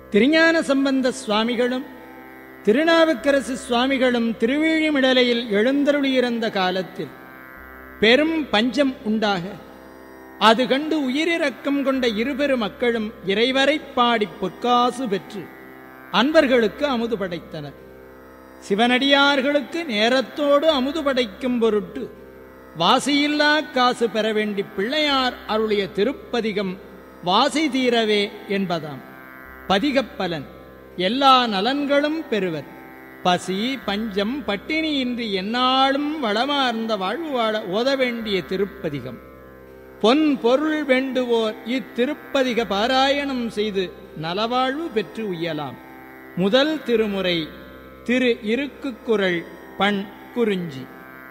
திருஞான சம்பந்த சுவாமிகளும் திருநாவுக்கரசு சுவாமிகளும் திருவிழிமிடலையில் எழுந்தருளியிருந்த காலத்தில் பெரும் பஞ்சம் உண்டாக அது கண்டு உயிரிரக்கம் கொண்ட இருபெரு மக்களும் இறைவரைப் பாடிப் பொற்காசு பெற்று அன்பர்களுக்கு அமுது படைத்தனர் சிவனடியார்களுக்கு நேரத்தோடு அமுது படைக்கும் பொருட்டு வாசியில்லா காசு பெற வேண்டி பிள்ளையார் அருளிய திருப்பதிகம் வாசி தீரவே என்பதாம் பதிகப்பலன் எல்லா நலன்களும் பெறுவர் பசி பஞ்சம் பட்டினியின்றி எந்நாளும் வளமார்ந்த வாழ்வு வாழ ஓத வேண்டிய திருப்பதிகம் பொன் பொருள் வேண்டுவோர் இத்திருப்பதிக பாராயணம் செய்து நலவாழ்வு பெற்று உய்யலாம் முதல் திருமுறை திரு இருக்குக்குரல் பண் குறிஞ்சி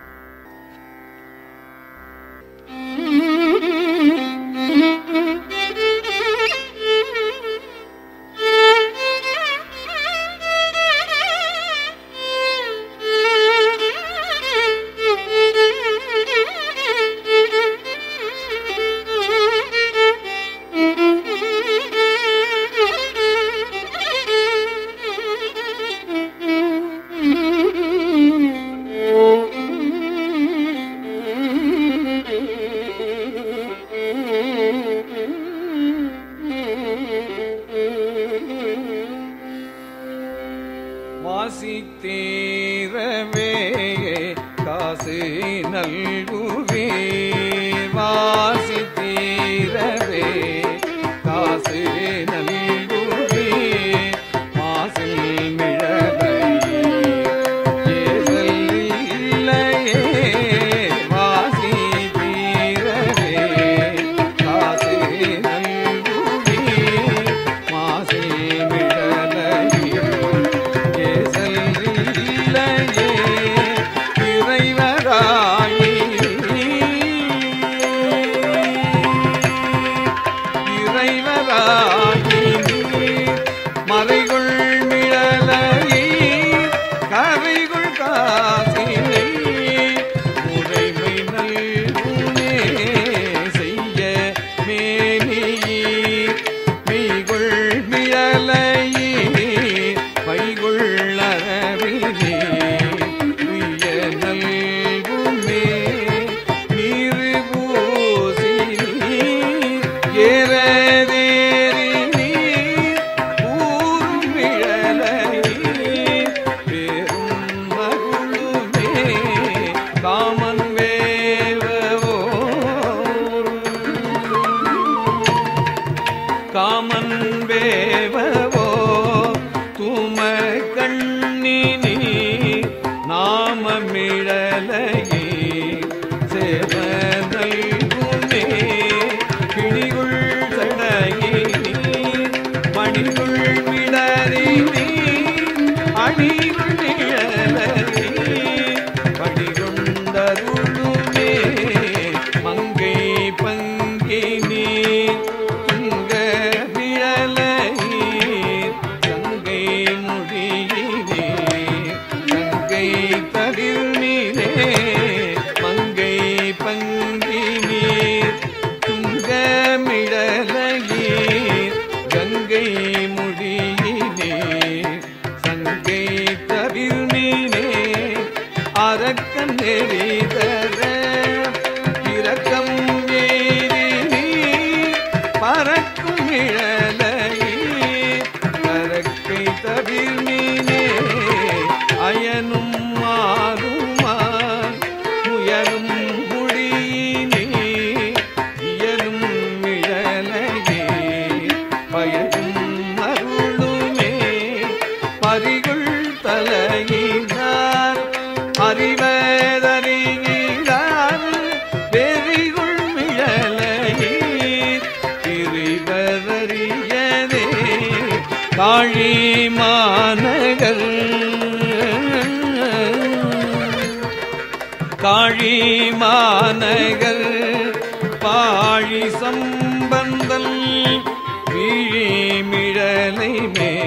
வாசித்தீரவே காசு நல்குவே வாசித்தீரவே காசு நல்குவே மாசில் மிழலை ஏசல் இல்லையே வாசித்தீரவே காசு நல்குவே மாசில் மிழலையே கேசல்லையே இறைவராயி இறைவராயி மறைகுள் மிழலையே கரைகுள் காசினை முறைமை நல்குமே செய்ய மேனியீர் மெய்குள் மிழலையே பைகுள் அரவினே உய்ய நல்குமே நீரு பூசி ஏறதேறி நீர் ஊரும் விழலையே பேரும் மருளுமே காமன் வேவவோ காமன் வேவவோ தூம கண்ணினி நாமமிழலையே சேவனல்குமே கிணிகுள் சடையினி மணிகுள் விடறினி அணிகுள் நிழலையே படிகொண்டருளுமே மங்கை பங்கினி துங்க விழலையீர் கங்கை முடியினே கங்கை தவிர்மினே மங்கை பங்கினீர் துங்க மிழலையீர் கங்கை முடியினே சங்கை தவிர்மினே அரக்கன் நெறிதர இரக்கம் ஏறி பறக்கும் இழலையே பறக்கை தவிர்மீனே அயனும் மாறுமான் முயலும் முடியினே இயலும் இழலையே பயனும் அருளுமே பரிகுள் தலையினார் அறிவதறிகிறார் வெறிகுள் மிழலையீர் திரிவதறியதே காழி மாநகர் காழி மாநகர் பாழி சம்பந்தல் விழிமிழலை மே